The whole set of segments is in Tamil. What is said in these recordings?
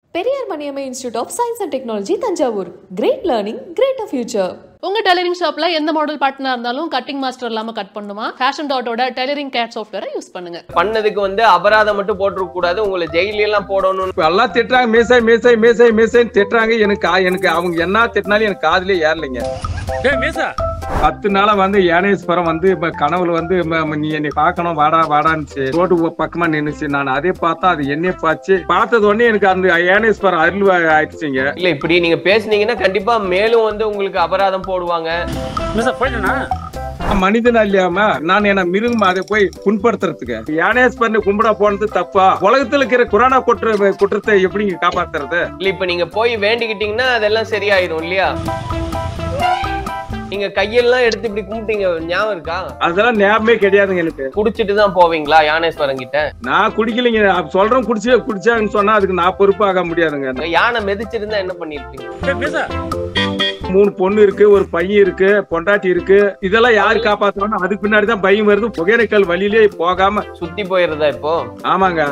Periyar Maniammai Institute of Science and Technology Thanjavur great learning great future உங்க டெய்லரிங் ஷாப்ல எந்த மாடல் பார்ட்னா இருந்தாலும் கட்டிங் மாஸ்டர் இல்லாம கட் பண்ணுமா ஃபேஷன் டாட்டோட டெய்லரிங் கேட் சாஃப்ட்வேரை யூஸ் பண்ணுங்க பண்ணதுக்கு வந்து அபராதம் மட்டும் போட்டுருக்க கூடாது உங்களை ஜெயில எல்லாம் போடணும்னு இப்ப எல்லாம் திட்டுறாங்க மேசாய் மேசாய் மேசாய் மேசாய்ன்னு திட்டுறாங்க எனக்கு கா- எனக்கு அவங்க என்ன திட்டினாலும் எனக்கு காதுலயே ஏறலைங்க டேய் மேசா பத்து நாளா வந்து யானேஸ்வரம் வந்து இப்ப கனவுல வந்து ம- ம- நீ என்னை பார்க்கணும் வாடா வாடான்னு ரோடு பக்கமா நின்னுச்சு நான் அதே பார்த்தா அது என்னைய பார்த்து பார்த்தது உடனே எனக்கு அந்த யானேஸ்வரம் அருள் ஆயிடுச்சுங்க இல்ல இப்படி நீங்க பேசுனீங்கன்னா கண்டிப்பா மேலும் வந்து உங்களுக்கு அபராதம் போடுவாங்க மேசா போயிட்டேனா மனிதனா இல்லையாம நான் என்ன மிருகம் அதை போய் புண்படுத்துறதுக்கு யானேஸ்வரனை கும்பிட போனது தப்பா உலகத்துல இருக்கிற கொரோனா குற்ற குற்றத்தை எப்படிங்க காப்பாத்துறது இல்ல இப்ப நீங்க போய் வேண்டிக்கிட்டீங்கன்னா அதெல்லாம் சரியாயிரும் இல்லையா நீங்க கையெல்லாம் எடுத்து இப்படி கும்பிட்டீங்க ஞாபகம் இருக்கா அதெல்லாம் ஞாபகமே கிடையாதுங்க எனக்கு குடிச்சிட்டு தான் போவீங்களா யானேஸ்வரன் கிட்ட நான் குடிக்கலைங்க அப்ப சொல்றேன் குடிச்சு குடிச்சாங்கன்னு சொன்னா அதுக்கு நான் பொறுப்பாக முடியாதுங்க யானை மிதிச்சிருந்தா என்ன பண்ணிருப்பீங்க டேய் மேசா மூணு பொண்ணு இருக்கு ஒரு பையன் இருக்கு பொண்டாட்டி இருக்கு இதெல்லாம் யாரு காப்பாத்தணும் அதுக்கு பின்னாடி தான் பயம் வருது புகையரைக்கல் வழியிலே போகாம சுத்தி போயிருதா இப்போ ஆமாங்க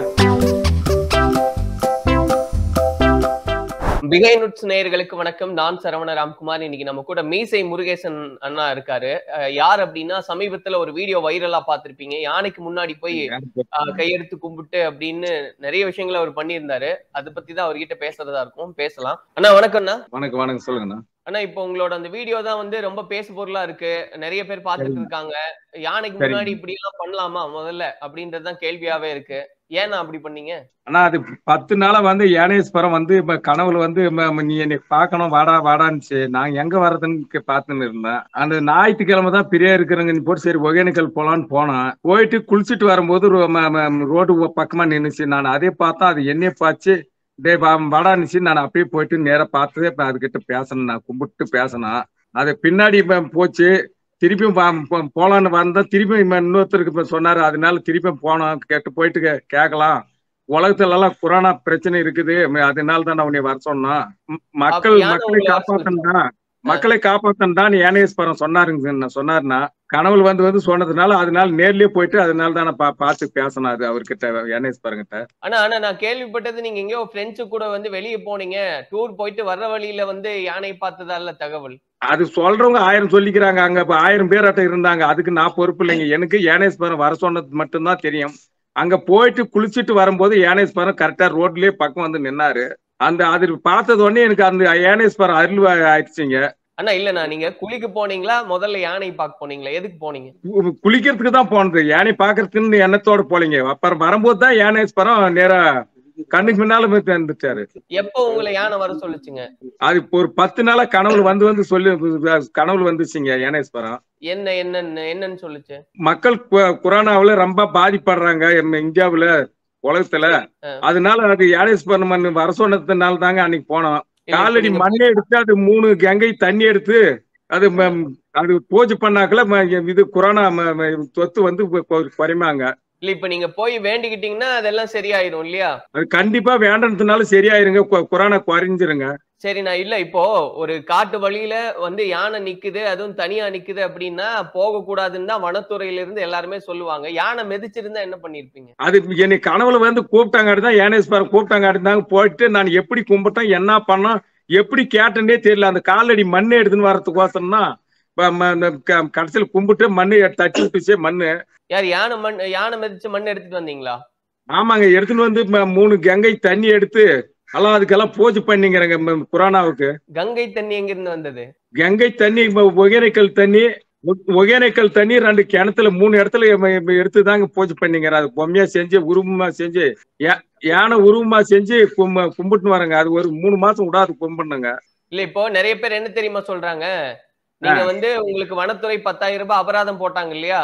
பிகை நுட்ஸ் நேயர்களுக்கு வணக்கம் நான் சரவண ராம்குமார் இன்னைக்கு நம்ம கூட மீசை முருகேசன் அண்ணா இருக்காரு அஹ் யார் அப்படின்னா சமீபத்துல ஒரு வீடியோ வைரலா பார்த்திருப்பீங்க யானைக்கு முன்னாடி போய் அஹ், கையெடுத்து கும்பிட்டு அப்படின்னு நிறைய விஷயங்களை அவர் பண்ணியிருந்தாரு அதை பத்தி தான் அவர்கிட்ட பேசுறதா இருக்கும் பேசலாம் அண்ணா வணக்கம்ண்ணா வணக்கம் வணக்கம் சொல்லுங்கண்ணா அண்ணா இப்போ உங்களோட அந்த வீடியோ தான் வந்து ரொம்ப பேசு பொருளா இருக்கு நிறைய பேர் பார்த்துட்டு சரிங்க. இருக்காங்க யானைக்கு சரிங்க. முன்னாடி இப்படி எல்லாம் பண்ணலாமா முதல்ல அப்படின்றதுதான் கேள்வியாவே இருக்கு ஏன்னா அப்படி பண்ணீங்க ஆனா அது பத்து நாளா வந்து யானேஸ்வரம் வந்து இப்ப கனவுல வந்து ம- ம- நீ என்னை பார்க்கணும் வாடா வாடான்னுச்சு நான் எங்க வர்றதுன்னு பார்த்துன்னு இருந்தேன் அந்த ஞாயிற்றுக்கிழமை தான் பிரியா இருக்கிறவங்க போட்டு சரி ஒகேனக்கல் போலான்னு போனேன் போயிட்டு குளிச்சுட்டு வரும்போது ரோ- ம- ம- ரோடு பக்கமா நின்னுச்சு நான் அதே பார்த்தா அது என்னைய பார்த்து டே வாடான்னுச்சு நான் அப்படியே போயிட்டு நேரா பார்த்து இப்ப அதுகிட்ட பேசணும் நான் கும்பிட்டு பேசினேன் அது பின்னாடி இப்ப போச்சு திருப்பியும் பா- போ- போலான்னு வந்தா திருப்பியும் இவன் இன்னொருத்தருக்கு இப்ப சொன்னாரு அதனால திருப்பியும் போனோம் கேட்டு போயிட்டு கே- கேட்கலாம் உலகத்துல எல்லாம் கொரோனா பிரச்சனை இருக்குது ம- அதனால தான் நான் உன்னை வர சொன்னேன் ம- மக்கள் அப்ப யானை மக்களை உங்களை வர காப்பாத்தண்டா மக்களை காப்பாத்தண்டான்னு ஏனேஸ்வரம் சொன்னாருங்க நான் சொன்னாருன்னா கனவுல வந்து வந்து சொன்னதுனால அதனால நேர்லயே போயிட்டு அதனால தான் நான் பா- பார்த்து பேசினாரு அவர்கிட்ட ஏனேஸ்வரம் கிட்ட ஆனா ஆனா நான் கேள்விப்பட்டது நீங்க எங்கேயோ ஃப்ரெண்ட்ஸு கூட வந்து வெளியே போனீங்க டூர் போயிட்டு வர்ற வழியில வந்து யானை பார்த்ததால தகவல் அது சொல்றவங்க ஆயிரம் சொல்லிக்கிறாங்க அங்க இப்ப ஆயிரம் பேர் அட்ட இருந்தாங்க அதுக்கு நான் பொறுப்பு இல்லைங்க எனக்கு ஏனேஸ்வரம் வர சொன்னது மட்டும்தான் தெரியும் அங்க போயிட்டு குளிச்சுட்டு வரும்போது ஏனேஸ்வரம் கரெக்டா ரோட்லயே பக்கம் வந்து நின்னாரு அந்த அது பார்த்தது உடனே எனக்கு அந்த ஏனேஸ்வரம் அருள் ஆயிடுச்சுங்க அண்ணா இல்லண்ணா நீங்க குளிக்க போனீங்களா முதல்ல யானை பார்க்க போனீங்களா எதுக்கு போனீங்க கு- குளிக்கிறதுக்கு தான் போனது யானை பாக்குறதுக்குன்னு எண்ணத்தோட போலீங்க அப்புறம் வரும்போது தான் ஏனேஸ்வரம் நேரா கண்ணுக்கு முன்னால போய் வந்துட்டாரு எப்போ உங்களை யானை வர சொல்லுச்சுங்க அது இப்போ ஒரு பத்து நாளா கனவுல வந்து வந்து சொல்லி கனவுல வந்துச்சுங்க ஏனேஸ்வரம் என்ன என்னன்னு என்னன்னு சொல்லுச்சு மக்கள் கொ- கொரோனாவுல ரொம்ப பாதிப்படுறாங்க நம்ம இந்தியாவுல உலகத்துல ஆ. அதனால அது யானேஸ்வரம் மண் வர சொன்னதுனால தாங்க அன்னைக்கு போனோம் இல்ல, இப்ப காலடி நீங்க மண்ணை எடுத்து அது மூணு கங்கை தண்ணி எடுத்து அது ம- அது பூஜை பண்ணாக்கல ம- இது கொரோனா ம- ம- தொத்து வந்து கொ- கொ- குறைமாங்க இல்ல இப்ப நீங்க போய் வேண்டிக்கிட்டீங்கன்னா அதெல்லாம் சரியாயிரும் இல்லையா அது கண்டிப்பா வேண்டதுனால சரியாயிருங்க கொ- கொரோனா குறைஞ்சிருங்க சரி நான் இல்ல இப்போ ஒரு காட்டு வழியில வந்து யானை நிக்குது அதுவும் தனியா நிக்குது அப்படின்னா போக கூடாதுன்னு தான் வனத்துறையில இருந்து எல்லாருமே சொல்லுவாங்க யானை மிதிச்சிருந்தா என்ன பண்ணிருப்பீங்க அது என்னை கனவுல வந்து கூப்பிட்டாங்காட்டி தான் ஏனேஸ்வரம் கூப்பிட்டாங்காட்டி தாங்க போயிட்டு நான் எப்படி கும்பிட்டேன் என்ன பண்ணோம் எப்படி கேட்டேன்னே தெரியல அந்த காலடி மண்ணை எடுத்துன்னு வரதுக்கோசரம்னா ப- ம- இந்த க- கடைசியில கும்பிட்டு மண்ணை எடுத்து தட்டி விட்டுச்சே மண்ணு யார் யானை மண் யானை மிதிச்சு மண் எடுத்துட்டு வந்தீங்களா ஆமாங்க எடுத்துன்னு வந்து ம- மூணு கங்கை தண்ணி எடுத்து எல்லாம் அதுக்கெல்லாம் பூஜை பண்ணிங்கிறங்க ம- கொரோனாவுக்கு கங்கை தண்ணி எங்க இருந்து வந்தது கங்கை தண்ணி ம- ஒகேனக்கல் தண்ணி ஒ- ஒகேனக்கல் தண்ணி ரெண்டு கிணத்துல மூணு இடத்துல எ- எ- எடுத்து தாங்க பூஜை பண்ணிங்கிற அது பொம்மையா செஞ்சு உருவமா செஞ்சு யா- யானை உருவமா செஞ்சு கும்- கும்பிட்டு வரங்க அது ஒரு மூணு மாசம் விடாது கும்பிடணுங்க இல்ல இப்போ நிறைய பேர் என்ன தெரியுமா சொல்றாங்க நீங்க வந்து உங்களுக்கு வனத்துறை பத்தாயிரம் ரூபாய் அபராதம் போட்டாங்க இல்லையா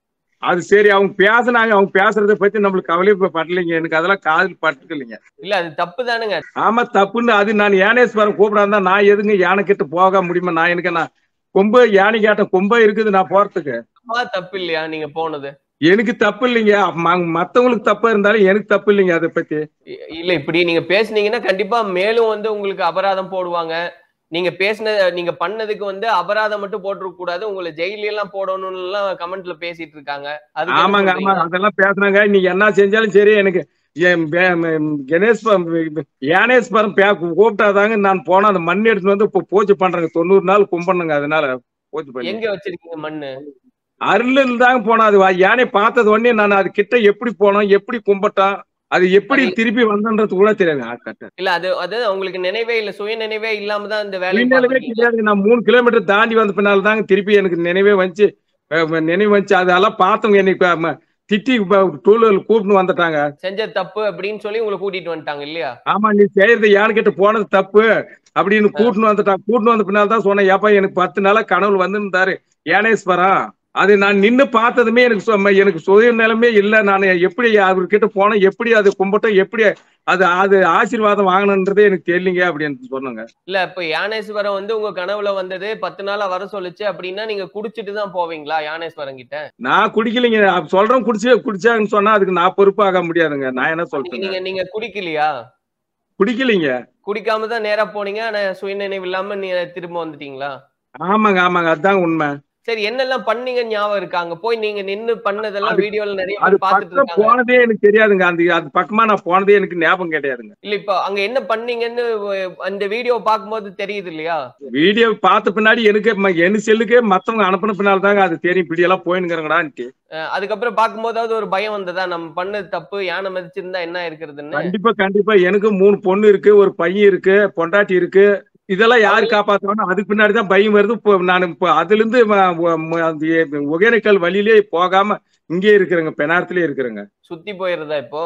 அது சரி அவங்க பேசுனாங்க அவங்க பேசுறத பத்தி நம்மளுக்கு கவலை படலைங்க எனக்கு அதெல்லாம் காதில் பட்டுக்கலைங்க இல்ல அது தப்பு தானுங்க ஆமா தப்புன்னு அது நான் யானேஸ்வரம் கூப்பிடாந்தா நான் எதுங்க யானை கிட்ட போக முடியுமா நான் எனக்கு நான் கொம்பு யானை கேட்டேன் கொம்பா இருக்குது நான் போறதுக்கு அப்பா தப்பு இல்லையா நீங்க போனது எனக்கு தப்பு இல்லைங்க ம- மத்தவங்களுக்கு தப்பா இருந்தாலும் எனக்கு தப்பு இல்லைங்க அதை பத்தி இ- இல்ல இப்படி நீங்க பேசுனீங்கன்னா கண்டிப்பா மேலும் வந்து உங்களுக்கு அபராதம் போடுவாங்க நீங்க பேசின நீங்க பண்ணதுக்கு வந்து அபராதம் மட்டும் போட்டுருக்க கூடாது உங்களை ஜெயில எல்லாம் போடணும்னு எல்லாம் கமெண்ட்ல பேசிட்டு இருக்காங்க அதுக்கு என்ன ஆமாங்க சொல்றீங்க? ஆமா அதெல்லாம் பேசுனாங்க நீ என்ன செஞ்சாலும் சரி எனக்கு என் பே- ம், கணேஸ்வரம் யானேஸ்வரம் பே கூப்பிட்டாதாங்க நான் போனா அந்த மண் எடுத்துட்டு வந்து இப்போ பூஜை பண்றேங்க தொண்ணூறு நாள் கும்பிடணுங்க அதனால பூஜை பண்ணி எங்க வச்சிருக்கீங்க மண்ணு அருளில் தாங்க போனோம் அது வா- யானை பார்த்தது உடனே நான் அது கிட்ட எப்படி போனோம் எப்படி கும்பிட்டோம் அது எப்படி அது- திருப்பி வந்தன்றது கூட தெரியாது ஆ, கரெக்டா. இல்ல அது அது உங்களுக்கு நினைவே இல்ல சுய நினைவே இல்லாம தான் இந்த வேலையை நினைவே பார்த்திருக்கீங்க. கிடையாது நான் மூணு கிலோமீட்டர் தாண்டி வந்த பின்னால தாங்க திருப்பி எனக்கு நினைவே வந்துச்சு அஹ் நினைவு வந்துச்சு அதெல்லாம் பார்த்தவங்க என்னை இப்ப, ம, திட்டி டூலர் கூப்பிட்டு வந்துட்டாங்க செஞ்ச தப்பு அப்படின்னு சொல்லி உங்களை கூட்டிட்டு வந்துட்டாங்க இல்லையா ஆமா நீ செய்யறது யானு கிட்ட போனது தப்பு அப்படின்னு கூட்டின்னு வந்துட்டான் கூட்டின்னு வந்த பின்னால தான் சொன்னேன் ஏப்பா எனக்கு பத்து நாளா கனவுல வந்திருந்தாரு ஏனேஸ்வரம் அது நான் நின்னு பார்த்ததுமே எனக்கு சொ- எனக்கு சுய நிலைமே இல்ல நான் எப்படி அவர்கிட்ட போனேன் எப்படி அது கும்பிட்டோம் எப்படி அது அது ஆசீர்வாதம் வாங்கணுன்றதே எனக்கு தெரியலீங்க அப்படின்னு சொன்னாங்க இல்ல இப்ப யானேஸ்வரம் வந்து உங்க கனவுல வந்தது பத்து நாளா வர சொல்லுச்சு அப்படின்னா நீங்க குடிச்சிட்டு தான் போவீங்களா யானேஸ்வரம் கிட்ட நான் குடிக்கலைங்க அப்ப சொல்றேன் குடிச்சு குடிச்சாங்கன்னு சொன்னா அதுக்கு நான் பொறுப்பாக முடியாதுங்க நான் என்ன நீங்க சொல்றேங்க நீங்க நீங்க குடிக்கலையா குடிக்கலைங்க குடிக்காம தான் நேரா போனீங்க ஆனா சுயநினைவு இல்லாம நீ திரும்ப வந்துட்டீங்களா ஆமாங்க ஆமாங்க அதுதான் உண்மை சரி என்னெல்லாம் பண்ணீங்க ஞாபகம் இருக்கா அங்க போய் நீங்க நின்னு பண்ணதெல்லாம் அது- வீடியோல நிறைய அது பேர் பாத்துட்டு பக்கம் இருக்காங்க போனதே எனக்கு தெரியாதுங்க அந்த அது பக்கமா நான் போனதே எனக்கு ஞாபகம் கிடையாதுங்க இல்ல இப்ப அங்க என்ன பண்ணீங்கன்னு அஹ், அந்த வீடியோ பாக்கும்போது தெரியுது இல்லையா வீடியோ பார்த்த பின்னாடி எனக்கு ம- என் செல்லுக்கே மத்தவங்க அனுப்பின பின்னால தாங்க அது தெரியும் இப்படி எல்லாம் போயினுங்கிறங்கடான்ட்டு அஹ், அதுக்கப்புறம் பாக்கும்போதாவது ஒரு பயம் வந்ததா நம்ம பண்ணது தப்பு யானை மதிச்சிருந்தா என்ன இருக்கிறதுன்னு கண்டிப்பா கண்டிப்பா எனக்கு மூணு பொண்ணு இருக்கு ஒரு பையன் இருக்கு பொண்டாட்டி இருக்கு இதெல்லாம் யாரு காப்பாத்துவாங்க அதுக்கு பின்னாடி தான் பயம் வருது இப்போ நான் இப்போ அதுல இருந்து ம- ம- ம- அந்த ஏ- ஒகேனக்கல் வழியிலே போகாம இங்கே இருக்கிறேங்க பெனாரத்திலே இருக்கிறேங்க சுத்தி போயிருதா இப்போ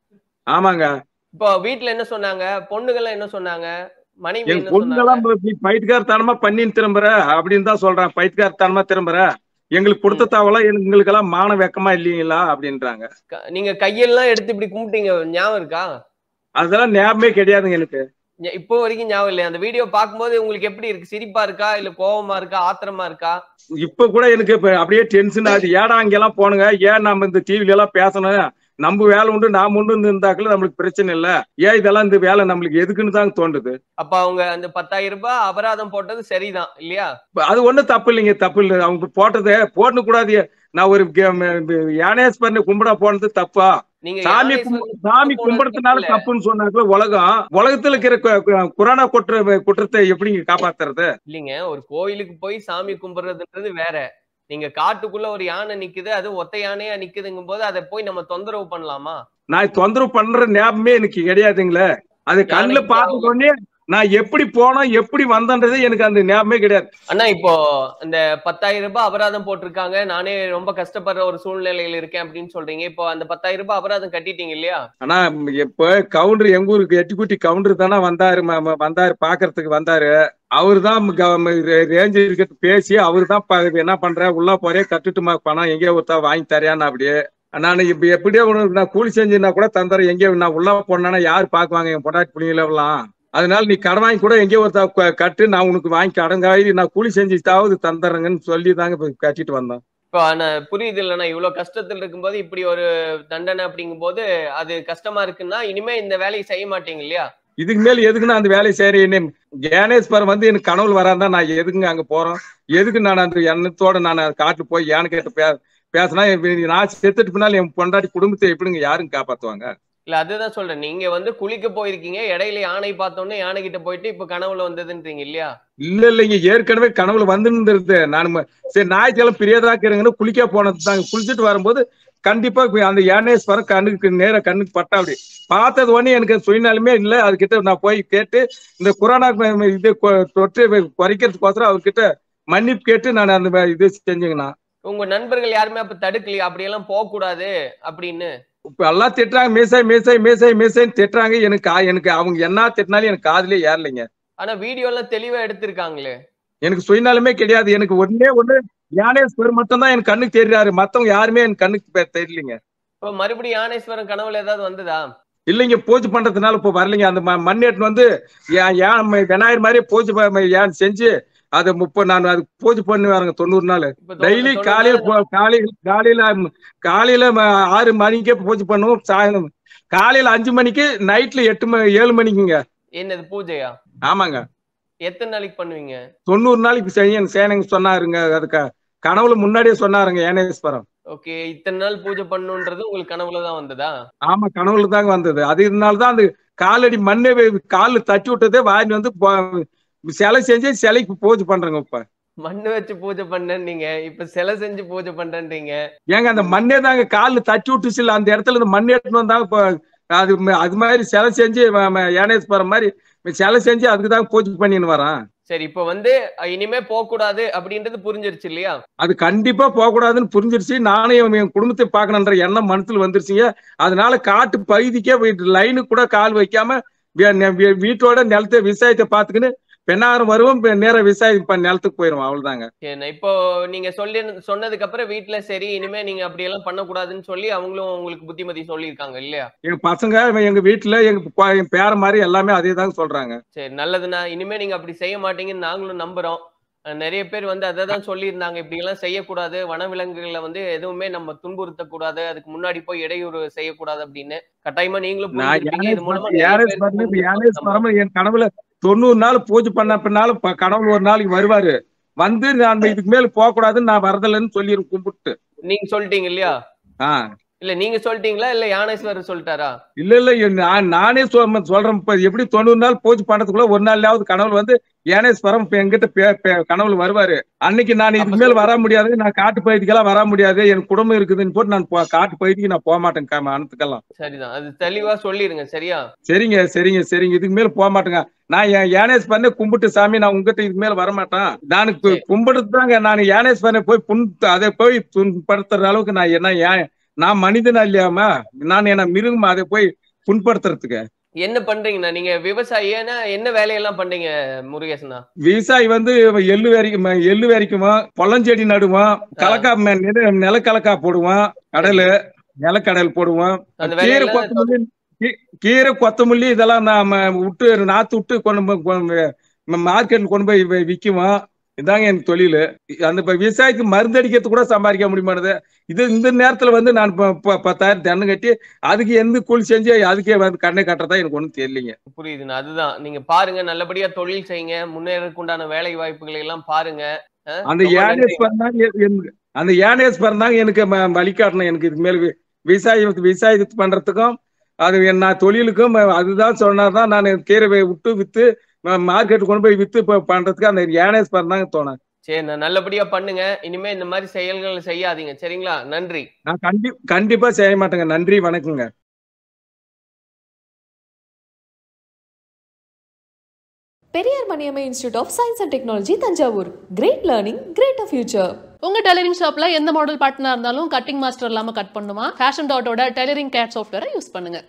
ஆமாங்க இப்போ வீட்ல என்ன சொன்னாங்க பொண்ணுகள்லாம் என்ன சொன்னாங்க மனைவி என் என்ன சொன்னாங்க பொண்ணுங்கெல்லாம் நீ பயிற்காரத்தனமா பண்ணி திரும்புற அப்படின்னு தான் சொல்றேன் பயிற்காரத்தனமா திரும்புற எங்களுக்கு கொடுத்த தவளை எங்களுக்கெல்லாம் மான வெக்கமா இல்லைங்களா அப்படின்றாங்க க- நீங்க கையெல்லாம் எடுத்து இப்படி கும்பிட்டீங்க ஞாபகம் இருக்கா அதெல்லாம் ஞாபகமே கிடையாதுங்க எனக்கு ஞ- இப்போ வரைக்கும் ஞாபகம் இல்லையா அந்த வீடியோ பார்க்கும்போது உங்களுக்கு எப்படி இருக்கு சிரிப்பா இருக்கா இல்ல கோவமா இருக்கா ஆத்திரமா இருக்கா இப்ப கூட எனக்கு இப்ப அப்படியே டென்ஷன் ஆகுது ஏடா அங்கெல்லாம் போனுங்க ஏன் நம்ம இந்த டிவில எல்லாம் பேசணும் நம்ம வேலை உண்டு நாம உண்டு இருந்தாக்கல நம்மளுக்கு பிரச்சனை இல்ல ஏன் இதெல்லாம் இந்த வேலை நம்மளுக்கு எதுக்குன்னு தான் தோணுது அப்ப அவங்க அந்த பத்தாயிரம் ரூபாய் அபராதம் போட்டது சரிதான் இல்லையா இப்ப அது ஒண்ணும் தப்பு இல்லைங்க தப்பு இல்லை அவங்க போட்டது போடணும் கூடாது நான் ஒரு யானேஸ்வரனை கும்பிட போனது தப்பா நீங்க சாமி யானை கும்- சொல்லி சாமி போனது கும்பிடுறதுனால தப்பு இல்ல. தப்புன்னு சொன்னாக்க உலகம் உலகத்துல இருக்கிற கு- கு- குரானா குற்ற குற்றத்தை எப்படிங்க காப்பாத்துறது இல்லைங்க ஒரு கோயிலுக்கு போய் சாமி கும்பிடுறதுன்றது வேற நீங்க காட்டுக்குள்ள ஒரு யானை நிக்குது அது ஒத்த யானையா நிக்குதுங்கும் போது அதை போய் நம்ம தொந்தரவு பண்ணலாமா நான் தொந்தரவு பண்ற ஞாபகமே எனக்கு கிடையாதுங்களே அது கண்ணுல யானைக்கு பார்த்த உடனே நான் எப்படி போனோம் எப்படி வந்தன்றதே எனக்கு அந்த ஞாபகமே கிடையாது அண்ணா இப்போ இந்த பத்தாயிரம் ரூபாய் அபராதம் போட்டிருக்காங்க நானே ரொம்ப கஷ்டப்படுற ஒரு சூழ்நிலையில இருக்கேன் அப்படின்னு சொல்றீங்க இப்போ அந்த பத்தாயிரம் ரூபாய் அபராதம் கட்டிட்டீங்க இல்லையா ஆனா இப்ப கவுண்டர் எங்க ஊருக்கு எட்டிக்குட்டி கவுண்டர் தானே வந்தாரு ம- ம- வந்தாரு பாக்குறதுக்கு வந்தாரு அவரு தான் ரேஞ்ச் இருக்கிறது பேசி அவரு தான் என்ன பண்ற உள்ள போறே கட்டுட்டுமா பணம் எங்கேயோ ஒருத்தா வாங்கி தரையான்னு அப்படியே நான் இப்ப எப்படியோ ஒண்ணு நான் கூலி செஞ்சுனா கூட தந்துறேன் எங்கேயோ நான் உள்ள போனேன்னா யாரு பாக்குவாங்க என் பொண்டாட்டி பிள்ளைங்கள எல்லாம் அதனால நீ கடன் வாங்கி கூட எங்கேயோ ஒருத்தா க- கட்டு நான் உனக்கு வாங்கி கடங்காயி நான் கூலி செஞ்சுட்டாவது தந்துடுறேங்கன்னு சொல்லி தாங்க இப்ப கட்டிட்டு வந்தோம் இப்போ நான் புரியுது இல்லைண்ணா இவ்வளவு கஷ்டத்துல இருக்கும்போது இப்படி ஒரு தண்டனை அப்படிங்கும்போது அது கஷ்டமா இருக்குன்னா இனிமே இந்த வேலையை செய்ய மாட்டீங்க இல்லையா இதுக்கு மேல எதுக்கு நான் அந்த வேலையை செய்யறேன் ஜேனேஸ்வரம் வந்து எனக்கு கனவுல வராந்தா நான் எதுக்குங்க அங்க போறோம் எதுக்கு நான் அந்த எண்ணத்தோட நான் காட்டுல போய் யானை கிட்ட பே பேசினா நான் செத்துட்டு பின்னால என் பொண்டாட்டி குடும்பத்தை எப்படிங்க யாருங்க காப்பாத்துவாங்க இல்ல அதுதான் சொல்றேன் நீங்க வந்து குளிக்க போயிருக்கீங்க இடையில யானை பார்த்தோன்னே யானை கிட்ட போயிட்டு இப்ப கனவுல வந்ததுன்றீங்க இல்லையா இல்ல இல்லைங்க ஏற்கனவே கனவுல வந்துருந்தது நான் ம- சரி ஞாயிற்றுக்கிழமை பிரியதாக்கிறேங்கன்னு குளிக்க போனது தாங்க குளிச்சுட்டு வரும்போது கண்டிப்பா இப்ப அந்த யானேஸ்வரம் கண்ணுக்கு நேர கண்ணுக்கு பட்டா அப்படி பார்த்தது உடனே எனக்கு சுயநலமே இல்ல அதுகிட்ட நான் போய் கேட்டு இந்த கொரோனா இது கொ- தொற்று குறைக்கிறதுக்கோசரம் அவர்கிட்ட மன்னிப்பு கேட்டு நான் அந்த வே- இது செஞ்சேங்கண்ணா உங்க நண்பர்கள் யாருமே அப்ப தடுக்கலையா அப்படியெல்லாம் போக கூடாது அப்படின்னு இப்ப எல்லாம் திட்டுறாங்க மேசாய் மேசாய் மேசாய் மேசாய்ன்னு திட்டுறாங்க எனக்கு கா- எனக்கு அவங்க என்ன திட்டினாலும் எனக்கு காதுலயே ஏறலைங்க ஆனா வீடியோ எல்லாம் தெளிவா எடுத்திருக்காங்களே எனக்கு சுயநலமே கிடையாது எனக்கு ஒண்ணே ஒண்ணு ஞானேஸ்வர் மட்டும் தான் எனக்கு கண்ணுக்கு தெரியாரு மத்தவங்க யாருமே எனக்கு கண்ணுக்கு பெ- தெரியலைங்க இப்ப மறுபடியும் யானேஸ்வரம் கனவுல ஏதாவது வந்ததா இல்லைங்க பூஜை பண்றதுனால இப்போ வரலைங்க அந்த ம- மண் எடுத்துன்னு வந்து ஏன் ஏன் ம- விநாயகர் மாதிரியே பூஜை ப- ஏன் செஞ்சு அதை முப்பது நான் அது பூஜை பண்ணி வரேங்க தொண்ணூறு நாள் இப்ப தொண்ணூறு- டெய்லி தொண்ணூறு காலையில நாள் போ- காலையில காலையில ம், காலையில ம- ஆறு மணிக்கே பூஜை பண்ணுவோம் சாயந்தரம் காலையில அஞ்சு மணிக்கு நைட்ல எட்டு மணி ஏழு மணிக்குங்க என்னது பூஜையா ஆமாங்க எத்தனை நாளைக்கு பண்ணுவீங்க தொண்ணூறு நாளைக்கு செய்ய சேனங்க சொன்னாருங்க அதுக்கு கனவுல முன்னாடியே சொன்னாருங்க யானேஸ்வரம் ஓகே இத்தனை நாள் பூஜை பண்ணுன்றது உங்களுக்கு கனவுல தான் வந்ததா ஆமா கனவுல தாங்க வந்தது அது இதனாலதான் அந்த காலடி மண்ணை காலில் தட்டி விட்டதே வாங்கி வந்து போ- சிலை செஞ்சு சிலைக்கு பூஜை பண்றேங்க இப்ப மண்ணு வச்சு பூஜை பண்ணீங்க இப்ப சிலை செஞ்சு பூஜை பண்றேன்றீங்க ஏங்க அந்த மண்ணே தாங்க காலில் தட்டி விட்டுச்சு இல்ல அந்த இடத்துல இந்த மண் எடுத்துன்னு வந்தாங்க இப்போ அது ம- அது மாதிரி சிலை செஞ்சு ம- ம- யானேஸ்வரம் மாதிரி சிலை செஞ்சு அதுக்கு தாங்க பூஜை பண்ணின்னு வரான் சரி இப்ப வந்து அஹ், இனிமே போக கூடாது அப்படின்றது புரிஞ்சிருச்சு இல்லையா அது கண்டிப்பா போகக்கூடாதுன்னு புரிஞ்சிருச்சு நானே என் என் குடும்பத்தை பார்க்கணுன்ற எண்ணம் மனசுல வந்துருச்சுங்க அதனால காட்டு பகுதிக்கே போயிட்டு லைனுக்கு கூட கால் வைக்காம வீ- நெ- வீ- வீட்டோட நிலத்தை விவசாயத்தை பார்த்துக்கின்னு பெண்ணாரம் வருவோம் பெ- நேரா விவசாயம் பண்ண நிலத்துக்கு போயிடும் அவ்வளவுதாங்க சரி இப்போ நீங்க சொல்லி சொன்னதுக்கு அப்புறம் வீட்டுல சரி இனிமே நீங்க அப்படி எல்லாம் பண்ணக்கூடாதுன்னு சொல்லி அவங்களும் உங்களுக்கு புத்திமதி சொல்லியிருக்காங்க இல்லையா எங்க பசங்க எங்க வீட்டுல எங்க ப- என் பேர மாதிரி எல்லாமே அதே தாங்க சொல்றாங்க சரி நல்லதுண்ணா இனிமே நீங்க அப்படி செய்ய மாட்டீங்கன்னு நாங்களும் நம்புறோம் அஹ் நிறைய பேர் வந்து அதை தான் சொல்லியிருந்தாங்க இப்படி எல்லாம் செய்யக்கூடாது வனவிலங்குகளை வந்து எதுவுமே நம்ம துன்புறுத்தக்கூடாது அதுக்கு முன்னாடி போய் இடையூறு செய்யக்கூடாது அப்படின்னு கட்டாயமா நீங்களும் நான் புரிஞ்சிருப்பீங்க. இது மூலமா நிறைய யானேஸ் பேருக்கு பண்ண புரிஞ்சிருக்கும் யானேஸ் நம்ம. பரம என் கனவுல தொண்ணூறு நாள் பூஜை பண்ண பின்னாலும் ப- கடவுள் ஒரு நாளைக்கு வருவாரு வந்து நான் இதுக்கு மேல போக கூடாதுன்னு நான் வரதில்லைன்னு சொல்லி கும்பிட்டு நீங்க சொல்லிட்டீங்க இல்லையா ஆஹ் இல்ல நீங்க சொல்லிட்டீங்களா இல்ல யானேஸ்வரர் சொல்லிட்டாரா இல்ல இல்ல என் நான் நானே சொல்~ சொல்றேன் இப்ப எப்படி தொண்ணூறு நாள் பூஜை பண்றதுக்குள்ள ஒரு நாள்லாவது கனவுல வந்து யானேஸ்வரம் இப்ப எங்கிட்ட பே- பே- கனவுல வருவாரு அன்னைக்கு நான் இதுக்கு அப்ப மேல வர முடியாது நான் காட்டு பகுதிக்கெல்லாம் வர முடியாது என் குடும்பம் இருக்குதுன்னு போட்டு நான் போ- காட்டு பகுதிக்கு நான் போக மாட்டேன் க- அனத்துக்கெல்லாம் சரிதான் அது தெளிவா சொல்லிருங்க சரியா சரிங்க சரிங்க சரிங்க இதுக்கு மேல போக மாட்டேங்க நான் என் யானேஸ் பண்ண கும்பிட்டு சாமி நான் உங்ககிட்ட இதுக்கு மேல வர மாட்டேன் நான் கு- சரி. கும்பிடுறது தாங்க நான் யானேஸ் பண்ண போய் புண் அதை போய் புண்படுத்துற அளவுக்கு நான் என்ன ஏன் நான் மனிதனா இல்லையாமா நான் என்ன மிருகமா அதை போய் புண்படுத்துறதுக்கு என்ன பண்றீங்கண்ணா நீங்க விவசாயினா என்ன வேலையெல்லாம் பண்றீங்க முருகேசனா விவசாயி வந்து எள்ளு வரைக்கும் எள்ளு வரைக்குமா பொள்ளஞ்செடி நடுவோம் கலக்கா ம- நில- நிலக்கலக்கா போடுவோம் கடலு நிலக்கடல் போடுவோம் அந்த கீரை வேலையெல்லாம் கொத்தமல்லி கீ- கீரை கொத்தமல்லி இதெல்லாம் நாம விட்டு நாத்து விட்டு கொண்டு மார்க்கெட்ல கொண்டு போய் வி- விக்குவோம் இதாங்க எனக்கு தொழில் அந்த இப்ப விவசாயத்துக்கு மருந்து அடிக்கிறது கூட சம்பாதிக்க முடியுமானது இது இந்த நேரத்துல வந்து நான் இப்ப- இப்ப பத்தாயிரம் தென்னை கட்டி அதுக்கு எந்த கூலி செஞ்சு அதுக்கே வந்து கண்ணை கட்டுறதா எனக்கு ஒண்ணும் தெரியலைங்க புரியுதுண்ணா அதுதான் நீங்க பாருங்க நல்லபடியா தொழில் செய்யுங்க முன்னேறதுக்கு உண்டான வேலை வாய்ப்புகளை எல்லாம் பாருங்க அஹ், அந்த ரொம்ப யானேஸ் நன்றி. பிறந்தாங்க எ- எனக்கு- அந்த யானேஸ் பிறந்தாங்க எனக்கு ம- வழிகாட்டணும் எனக்கு இதுக்கு மேல வி- விவசாயம் விவசாயத்து பண்றதுக்கும் அது என் நான் தொழிலுக்கும் ம- அதுதான் சொன்னாதான் நான் கீரை வி- விட்டு வித்து மார்க்கெட் கொண்டு போய் வித்து இப்ப பண்றதுக்கு அந்த யானேஸ் பிறந்தாங்க தோணும் சரி நான் நல்லபடியா பண்ணுங்க இனிமே இந்த மாதிரி செயல்களை செய்யாதீங்க சரிங்களா நன்றி நான் கண்டி கண்டிப்பா செய்ய மாட்டேங்க நன்றி வணக்கங்க Periyar Maniammai Institute of Science and Technology Thanjavur great learning great future உங்க டெய்லரிங் ஷாப்ல எந்த மாடல் பார்ட்னா இருந்தாலும் கட்டிங் மாஸ்டர் இல்லாம கட் பண்ணுமா ஃபேஷன் டாட்டோட டெய்லரிங் கேட் சாஃப்ட்வேரை யூஸ் பண்ணுங்க